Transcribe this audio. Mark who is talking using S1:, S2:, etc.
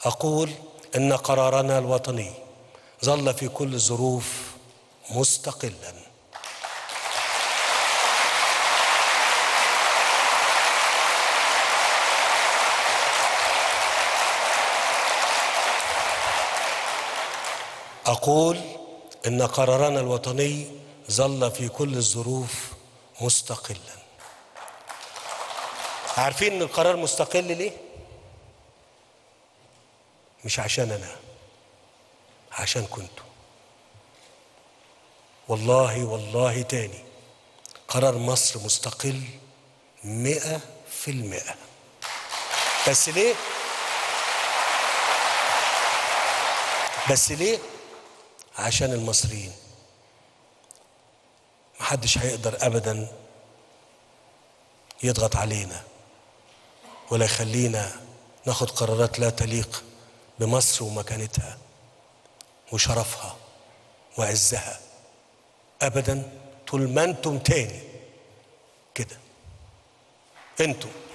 S1: أقول إن قرارنا الوطني ظل في كل الظروف مستقلا أقول إن قرارنا الوطني ظل في كل الظروف مستقلا عارفين إن القرار مستقل ليه؟ مش عشان أنا عشان كنتوا والله والله تاني قرار مصر مستقل مئة في المئة بس ليه؟ بس ليه؟ عشان المصريين محدش هيقدر ابدا يضغط علينا ولا يخلينا ناخد قرارات لا تليق بمصر ومكانتها وشرفها وعزها ابدا طول ما انتم تاني كده انتم